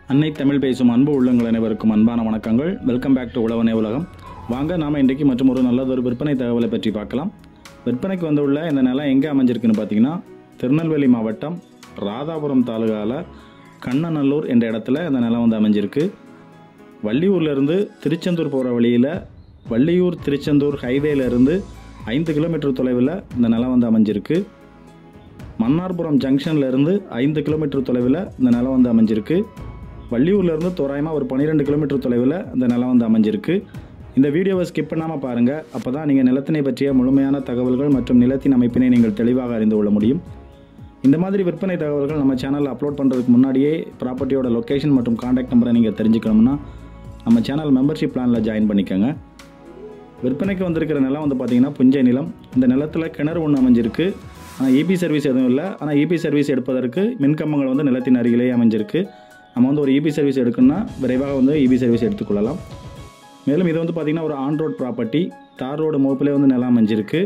அன்னை தமிழ் பேசும் அன்பு உள்ளங்கள் அனைவருக்கும் அன்பான வணக்கங்கள் வெல்கம் பேக் டு உழவனே உலகம் வாங்க நாம் இன்றைக்கு மற்றும் ஒரு நல்லதொரு விற்பனை தகவலை பற்றி பார்க்கலாம் விற்பனைக்கு வந்துள்ள இந்த நிலம் எங்கே அமைஞ்சிருக்குன்னு பார்த்தீங்கன்னா திருநெல்வேலி மாவட்டம் ராதாபுரம் தாலுகாவில் கண்ணநல்லூர் என்ற இடத்துல இந்த நிலம் வந்து அமைஞ்சிருக்கு வள்ளியூர்லேருந்து திருச்செந்தூர் போகிற வழியில் வள்ளியூர் திருச்செந்தூர் ஹைவேலேருந்து ஐந்து கிலோமீட்டர் தொலைவில் இந்த நிலம் வந்து அமைஞ்சிருக்கு மன்னார்புரம் ஜங்ஷன்ல இருந்து ஐந்து கிலோமீட்டர் தொலைவில் இந்த நிலம் வந்து அமைஞ்சிருக்கு வள்ளியூர்லேருந்து தோராயமாக ஒரு பன்னிரெண்டு கிலோமீட்டர் தொலைவில் இந்த நிலம் வந்து அமைஞ்சிருக்கு இந்த வீடியோவை ஸ்கிப் பண்ணாமல் பாருங்கள் அப்போ தான் நீங்கள் நிலத்தினை பற்றிய முழுமையான தகவல்கள் மற்றும் நிலத்தின் அமைப்பினை நீங்கள் தெளிவாக அறிந்து கொள்ள முடியும் இந்த மாதிரி விற்பனை தகவல்கள் நம்ம சேனலில் அப்லோட் பண்ணுறதுக்கு முன்னாடியே ப்ராப்பர்ட்டியோட லொக்கேஷன் மற்றும் காண்டாக்ட் நம்பரை நீங்கள் தெரிஞ்சுக்கணும்னா நம்ம சேனல் மெம்பர்ஷிப் பிளானில் ஜாயின் பண்ணிக்கோங்க விற்பனைக்கு வந்திருக்கிற நிலம் வந்து பார்த்தீங்கன்னா புஞ்சை நிலம் இந்த நிலத்தில் கிணறு ஒன்று அமைஞ்சிருக்கு ஆனால் இபி சர்வீஸ் எதுவும் இல்லை ஆனால் இபி சர்வீஸ் எடுப்பதற்கு மின்கம்பங்கள் வந்து நிலத்தின் அருகிலேயே அமைஞ்சிருக்கு நம்ம வந்து ஒரு இபி சர்வீஸ் எடுக்கணும்னா விரைவாக வந்து இபி சர்வீஸ் எடுத்துக்கொள்ளலாம் மேலும் இது வந்து பார்த்திங்கன்னா ஒரு on road property tar road முகப்பிலே வந்து நிலம் அமைஞ்சிருக்கு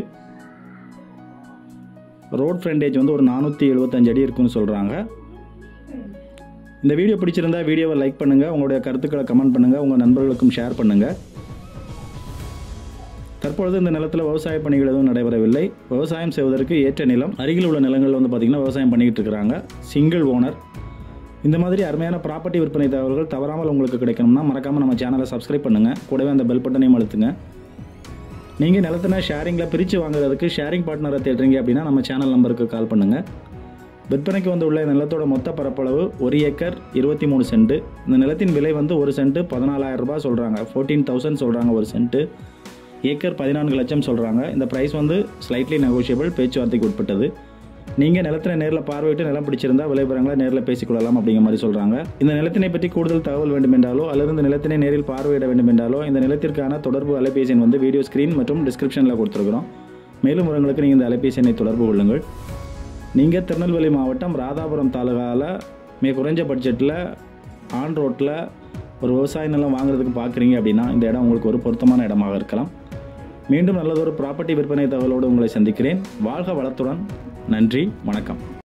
ரோட் ஃப்ரண்டேஜ் வந்து ஒரு நானூற்றி எழுபத்தஞ்சு அடி இருக்குன்னு சொல்கிறாங்க இந்த வீடியோ பிடிச்சிருந்தா வீடியோவை லைக் பண்ணுங்கள் உங்களுடைய கருத்துக்களை கமெண்ட் பண்ணுங்கள் உங்கள் நண்பர்களுக்கும் ஷேர் பண்ணுங்கள் தற்பொழுது இந்த நிலத்தில் விவசாய பணிகள் எதுவும் நடைபெறவில்லை விவசாயம் செய்வதற்கு ஏற்ற நிலம் அருகில் உள்ள நிலங்கள் வந்து பார்த்திங்கன்னா விவசாயம் பண்ணிக்கிட்டு இருக்கிறாங்க சிங்கிள் ஓனர் இந்த மாதிரி அருமையான ப்ராப்பர்ட்டி விற்பனை தகவல்கள் தவறாமல் உங்களுக்கு கிடைக்கணும்னா மறக்காமல் நம்ம சேனலை சப்ஸ்கிரைப் பண்ணுங்கள் கூடவே அந்த பெல் பட்டனையும் அழுத்துங்க நீங்கள் நிலத்தின ஷேரிங்கில் பிரித்து வாங்குறதுக்கு ஷேரிங் பார்ட்னரை தேடுறீங்க அப்படின்னா நம்ம சேனல் நம்பருக்கு கால் பண்ணுங்கள் விற்பனைக்கு வந்து உள்ள இந்த நிலத்தோட மொத்த பரப்பளவு ஒரு ஏக்கர் இருபத்தி மூணு சென்ட் இந்த நிலத்தின் விலை வந்து ஒரு சென்ட்டு பதினாலாயிரம் ரூபாய் சொல்கிறாங்க ஃபோர்டீன் தௌசண்ட் சொல்கிறாங்க ஒரு சென்ட்டு ஏக்கர் பதினான்கு லட்சம் சொல்கிறாங்க இந்த ப்ரைஸ் வந்து ஸ்லைட்லி நெகோஷியபிள் பேச்சுவார்த்தைக்கு உட்பட்டது நீங்கள் நிலத்தில் நேரில் பார்வையிட்டு நிலம் பிடிச்சிருந்தா விளைபரங்களை நேரில் பேசிக்கொள்ளலாம் அப்படிங்கிற மாதிரி சொல்கிறாங்க இந்த நிலத்தினை பற்றி கூடுதல் தகவல் வேண்டும் என்றாலோ அல்லது இந்த நிலத்தினை நேரில் பார்வையிட வேண்டும் என்றாலோ இந்த நிலத்திற்கான தொடர்பு அலைபேசி எண் வந்து வீடியோ ஸ்க்ரீன் மற்றும் டிஸ்கிரிப்ஷனில் கொடுத்துருக்குறோம் மேலும் விவரங்களுக்கு நீங்கள் இந்த அலைபேசி எண்ணை தொடர்பு கொள்ளுங்கள் நீங்கள் திருநெல்வேலி மாவட்டம் ராதாபுரம் தாலுகாவில் மிக குறைஞ்ச பட்ஜெட்டில் ஆன் ரோட்டில் ஒரு விவசாய நிலம் வாங்குறதுக்கு பார்க்குறீங்க அப்படின்னா இந்த இடம் உங்களுக்கு ஒரு பொருத்தமான இடமாக இருக்கலாம் மீண்டும் நல்லதொரு ப்ராப்பர்ட்டி விற்பனை தகவலோடு உங்களை சந்திக்கிறேன் வாழ்க வளத்துடன் நன்றி வணக்கம்